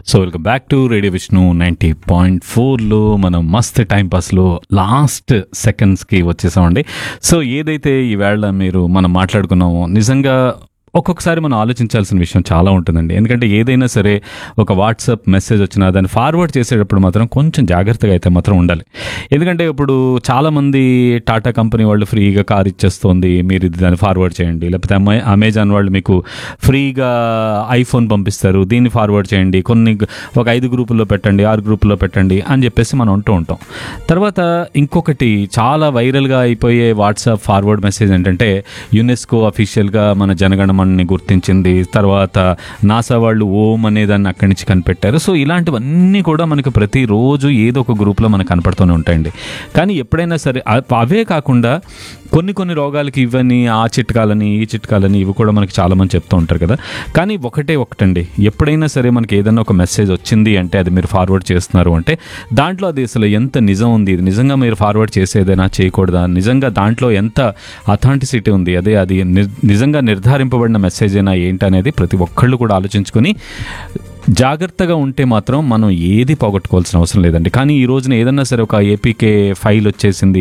so welcome back to radio Vishnu ninety point ఫోర్లో మనం మస్త్ టైం పాస్లో లాస్ట్ సెకండ్స్కి వచ్చేసామండి సో ఏదైతే ఈవేళ మీరు మనం మాట్లాడుకున్నామో నిజంగా ఒక్కొక్కసారి మనం ఆలోచించాల్సిన విషయం చాలా ఉంటుందండి ఎందుకంటే ఏదైనా సరే ఒక వాట్సాప్ మెసేజ్ వచ్చినా దాన్ని ఫార్వర్డ్ చేసేటప్పుడు మాత్రం కొంచెం జాగ్రత్తగా అయితే మాత్రం ఉండాలి ఎందుకంటే ఇప్పుడు చాలామంది టాటా కంపెనీ వాళ్ళు ఫ్రీగా కార్ ఇచ్చేస్తుంది మీరు ఇది దాన్ని ఫార్వర్డ్ చేయండి లేకపోతే అమె అమెజాన్ వాళ్ళు మీకు ఫ్రీగా ఐఫోన్ పంపిస్తారు దీన్ని ఫార్వర్డ్ చేయండి కొన్ని ఒక ఐదు గ్రూపుల్లో పెట్టండి ఆరు గ్రూపుల్లో పెట్టండి అని చెప్పేసి మనం అంటూ ఉంటాం తర్వాత ఇంకొకటి చాలా వైరల్గా అయిపోయే వాట్సాప్ ఫార్వర్డ్ మెసేజ్ ఏంటంటే యునెస్కో అఫీషియల్గా మన జనగణమని గుర్తించింది తర్వాత నాసా వాళ్ళు ఓం అనే దాన్ని అక్కడి నుంచి కనిపెట్టారు సో ఇలాంటివన్నీ కూడా మనకు ప్రతిరోజు ఏదో ఒక గ్రూప్లో మనకు కనపడుతూనే ఉంటాయండి కానీ ఎప్పుడైనా సరే అ- అవే కాకుండా కొన్ని కొన్ని రోగాలకి ఇవన్నీ ఆ చిట్కాలని ఈ చిట్కాలని ఇవి కూడా మనకి చాలామంది చెప్తూ ఉంటారు కదా కానీ ఒకటే ఒకటండి ఎప్పుడైనా సరే మనకి ఏదైనా ఒక మెసేజ్ వచ్చింది అంటే అది మీరు ఫార్వర్డ్ చేస్తున్నారు అంటే దాంట్లో అది అసలు ఎంత నిజం ఉంది ఇది నిజంగా మీరు ఫార్వర్డ్ చేసేదైనా చేయకూడదా నిజంగా దాంట్లో ఎంత అథాంటిసిటీ ఉంది అదే అది నిర్- నిజంగా నిర్ధారింపబడిన మెసేజ్ అయినా ఏంటనేది ప్రతి ఒక్కళ్ళు కూడా ఆలోచించుకొని జాగ్రత్తగా ఉంటే మాత్రం మనం ఏది పోగొట్టుకోవాల్సిన అవసరం లేదండి కానీ ఈ రోజున ఏదన్నా సరే ఒక ఏపీకే ఫైల్ వచ్చేసింది